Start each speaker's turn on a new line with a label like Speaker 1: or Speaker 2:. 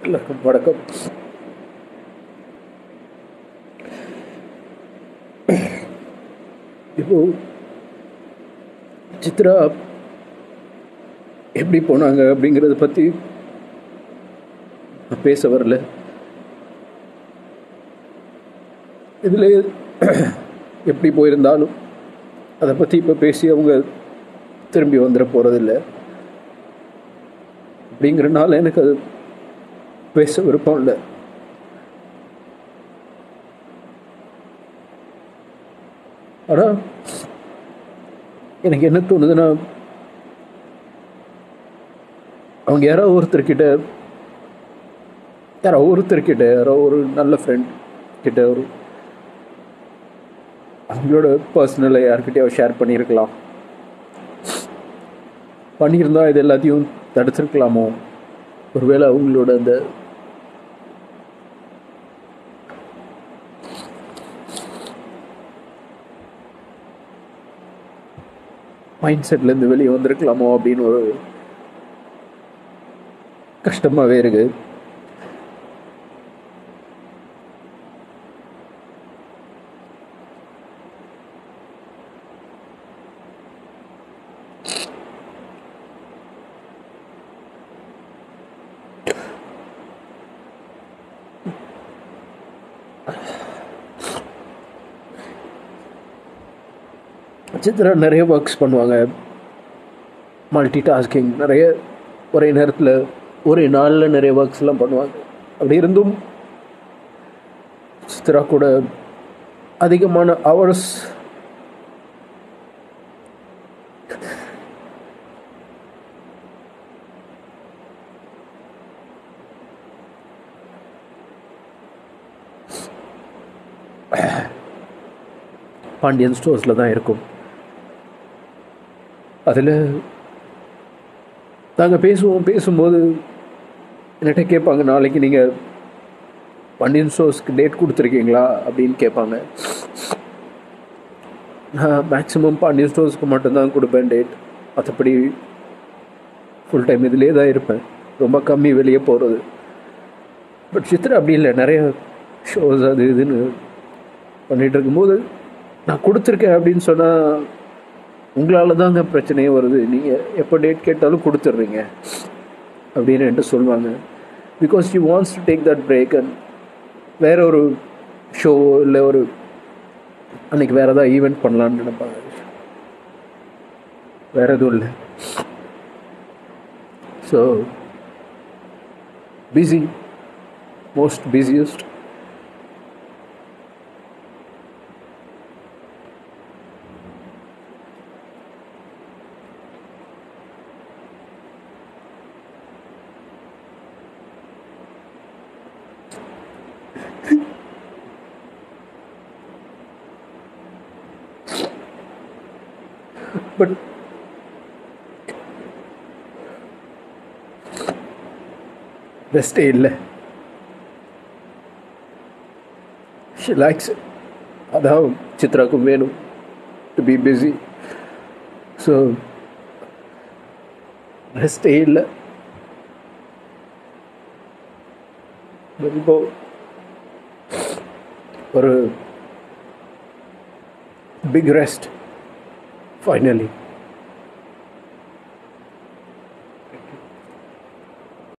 Speaker 1: எல்லாருக்கும் வணக்கம் இப்போ சித்ரா எப்படி போனாங்க அப்படிங்கிறத பற்றி நான் பேச வரல இதில் எப்படி போயிருந்தாலும் அதை பற்றி இப்போ பேசி அவங்க திரும்பி வந்துட போகிறதில்ல அப்படிங்கிறனால எனக்கு அது பேச விருப்பம் இல்லை ஆனால் எனக்கு என்ன தோணுதுன்னா அவங்க யாரோ ஒருத்தர்கிட்ட யாரோ ஒருத்தர்கிட்ட யாரோ ஒரு நல்ல ஃப்ரெண்ட் கிட்ட ஒரு அவங்களோட பர்சனலை யார்கிட்டயோ ஷேர் பண்ணியிருக்கலாம் பண்ணியிருந்தா இது எல்லாத்தையும் தடுத்திருக்கலாமோ ஒருவேளை அவங்களோட அந்த மைண்ட் செட்லேருந்து வெளியே வந்திருக்கலாமோ அப்படின்னு ஒரு கஷ்டமாகவே இருக்கு சித்ரா நிறைய ஒர்க்ஸ் பண்ணுவாங்க மல்டி டாஸ்கிங் நிறைய ஒரே நேரத்தில் ஒரே நாளில் நிறைய ஒர்க்ஸ்லாம் பண்ணுவாங்க அப்படி இருந்தும் சித்ரா கூட அதிகமான ஹவர்ஸ் பாண்டியன் ஸ்டோர்ஸில் தான் இருக்கும் அதில் நாங்கள் பேசுவோம் பேசும்போது என்கிட்ட கேட்பாங்க நாளைக்கு நீங்கள் பாண்டியன் ஸ்டோர்ஸ்க்கு டேட் கொடுத்துருக்கீங்களா அப்படின்னு கேட்பாங்க நான் மேக்ஸிமம் பாண்டியன் ஸ்டோர்ஸ்க்கு மட்டும்தான் கொடுப்பேன் டேட் மற்றபடி ஃபுல் டைம் இதிலே தான் இருப்பேன் ரொம்ப கம்மி வெளியே போகிறது பட் சித்ரா அப்படி இல்லை நிறைய ஷோஸ் அது இதுன்னு பண்ணிகிட்டு இருக்கும்போது நான் கொடுத்துருக்கேன் அப்படின்னு சொன்னால் உங்களால் தாங்க பிரச்சனையே வருது நீங்கள் எப்போ டேட் கேட்டாலும் கொடுத்துட்றீங்க அப்படின்னு என்கிட்ட சொல்லுவாங்க because you wants to take that break and வேற ஒரு ஷோ இல்லை ஒரு அன்னைக்கு வேறு ஏதாவது ஈவெண்ட் பண்ணலான்னு நினைப்பாங்க வேற எதுவும் இல்லை so busy most busiest but ரெஸ்டே இல்லை ஷி லைக்ஸ் அதான் சித்ராக்கும் வேணும் டு பி பிஸி ஸோ ரெஸ்டே இல்லை இப்போ ஒரு பிக் ரெஸ்ட் ஃபைனலி